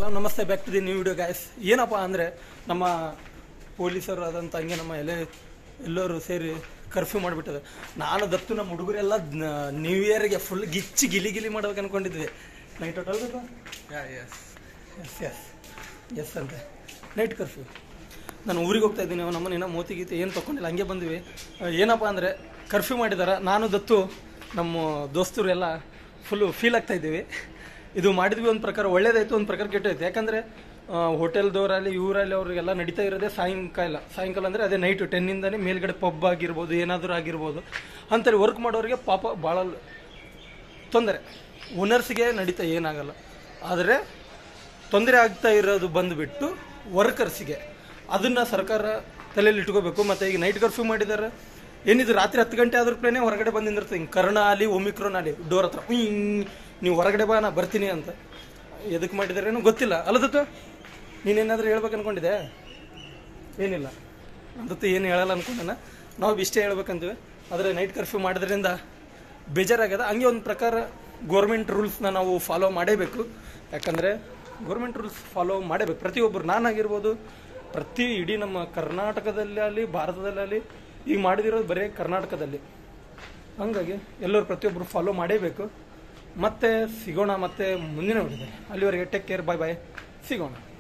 ಸಲಾಮ್ ನಮಸ್ತೆ back to the new video guys ಏನಪ್ಪ ಅಂದರೆ ನಮ್ಮ ಪೊಲೀಸರು ಅದಂತ ಹಂಗೆ ನಮ್ಮ ಎಲೆ ಎಲ್ಲರೂ ಸೇರಿ ಕರ್ಫ್ಯೂ ಮಾಡಿಬಿಟ್ಟದೆ ನಾನು ದತ್ತು ನಮ್ಮ ಹುಡುಗರೆಲ್ಲ ನ್ಯೂ ಇಯರ್ಗೆ ಫುಲ್ ಗಿಚ್ಚಿ ಗಿಲಿ ಗಿಲಿ ಮಾಡ್ಬೇಕು ಅನ್ಕೊಂಡಿದ್ವಿ night hotel S S S ಅಂತ ನೈಟ್ ಕರ್ಫ್ಯೂ ನಾನು ಊರಿಗೆ ಹೋಗ್ತಾ ಇದ್ದೀನಿ ನಮ್ಮನ್ನ ಇನ್ನೂ ಮೋತಿ ಗೀತಿ ಏನು ತೊಗೊಂಡಿಲ್ಲ ಹಂಗೆ ಬಂದ್ವಿ ಆ, ಏನಪ್ಪ ಅಂದರೆ ಕರ್ಫ್ಯೂ ಮಾಡಿದಾರೆ ನಾನು ದತ್ತು ನಮ್ಮ ದೋಸ್ತರು ಎಲ್ಲ ಫುಲ್ಲು ಫೀಲ್ ಆಗ್ತಾ ಇದ್ದೀವಿ ಇದು ಮಾಡಿದ್ವಿ ಒಂದು ಪ್ರಕಾರ ಒಳ್ಳೇದಾಯ್ತು ಒಂದು ಪ್ರಕಾರ ಕೆಟ್ಟೈತೆ ಯಾಕಂದರೆ ಹೋಟೆಲ್ದವರಲ್ಲಿ ಇವರಲ್ಲಿ ಅವ್ರಿಗೆಲ್ಲ ನಡೀತಾ ಇರೋದೇ ಸಾಯಂಕಾಲ ಸಾಯಂಕಾಲ ಅಂದರೆ ಅದೇ ನೈಟು ಟೆನ್ನಿಂದನೇ ಮೇಲ್ಗಡೆ ಪಬ್ ಆಗಿರ್ಬೋದು ಏನಾದರೂ ಆಗಿರ್ಬೋದು ಅಂಥಲ್ಲಿ ವರ್ಕ್ ಮಾಡೋರಿಗೆ ಪಾಪ ಭಾಳ ತೊಂದರೆ ಓನರ್ಸ್ಗೆ ನಡೀತಾ ಏನಾಗಲ್ಲ ಆದರೆ ತೊಂದರೆ ಆಗ್ತಾ ಇರೋದು ಬಂದುಬಿಟ್ಟು ವರ್ಕರ್ಸಿಗೆ ಅದನ್ನು ಸರ್ಕಾರ ತಲೆಯಲ್ಲಿ ಇಟ್ಕೋಬೇಕು ಮತ್ತು ಈಗ ನೈಟ್ ಕರ್ಫ್ಯೂ ಮಾಡಿದ್ದಾರೆ ಏನಿದು ರಾತ್ರಿ ಹತ್ತು ಗಂಟೆ ಆದ್ರ ಪ್ಲೇನೆ ಹೊರಗಡೆ ಬಂದು ನಿಂದಿರ್ತಾರೆ ಹಿಂಗೆ ಕರ್ಣ ಅಲ್ಲಿ ಒಮಿಕ್ರೋನ್ ಅಲ್ಲಿ ಡೋರ್ ಹತ್ರ ಹಿಂಗ್ ನೀವು ಹೊರಗಡೆ ಬಾ ನಾ ಬರ್ತೀನಿ ಅಂತ ಎದಕ್ಕೆ ಮಾಡಿದಾರೇನೋ ಗೊತ್ತಿಲ್ಲ ಅಲ್ಲದತ್ತು ನೀನೇನಾದರೂ ಹೇಳ್ಬೇಕು ಅನ್ಕೊಂಡಿದ್ದೆ ಏನಿಲ್ಲ ಅದತ್ತು ಏನು ಹೇಳಲ್ಲ ಅನ್ಕೊಂಡೇನ ನಾವು ಇಷ್ಟೇ ಹೇಳ್ಬೇಕಂತೀವಿ ಆದರೆ ನೈಟ್ ಕರ್ಫ್ಯೂ ಮಾಡೋದ್ರಿಂದ ಬೇಜಾರಾಗ್ಯದ ಹಂಗೆ ಒಂದು ಪ್ರಕಾರ ಗೋರ್ಮೆಂಟ್ ರೂಲ್ಸ್ನ ನಾವು ಫಾಲೋ ಮಾಡೇಬೇಕು ಯಾಕಂದರೆ ಗೋರ್ಮೆಂಟ್ ರೂಲ್ಸ್ ಫಾಲೋ ಮಾಡೇಬೇಕು ಪ್ರತಿಯೊಬ್ಬರು ನಾನಾಗಿರ್ಬೋದು ಪ್ರತಿ ಇಡೀ ನಮ್ಮ ಕರ್ನಾಟಕದಲ್ಲಿ ಆಗಲಿ ಭಾರತದಲ್ಲಿ ಈಗ ಮಾಡಿದಿರೋದು ಬರೀ ಕರ್ನಾಟಕದಲ್ಲಿ ಹಂಗಾಗಿ ಎಲ್ಲರೂ ಪ್ರತಿಯೊಬ್ಬರು ಫಾಲೋ ಮಾಡೇಬೇಕು ಮತ್ತೆ ಸಿಗೋಣ ಮತ್ತೆ ಮುಂದಿನ ವಿಡಿಯೋದಲ್ಲಿ ಅಲ್ಲಿವರೆಗೆ ಟೇಕ್ ಕೇರ್ ಬಾಯ್ ಬಾಯ್ ಸಿಗೋಣ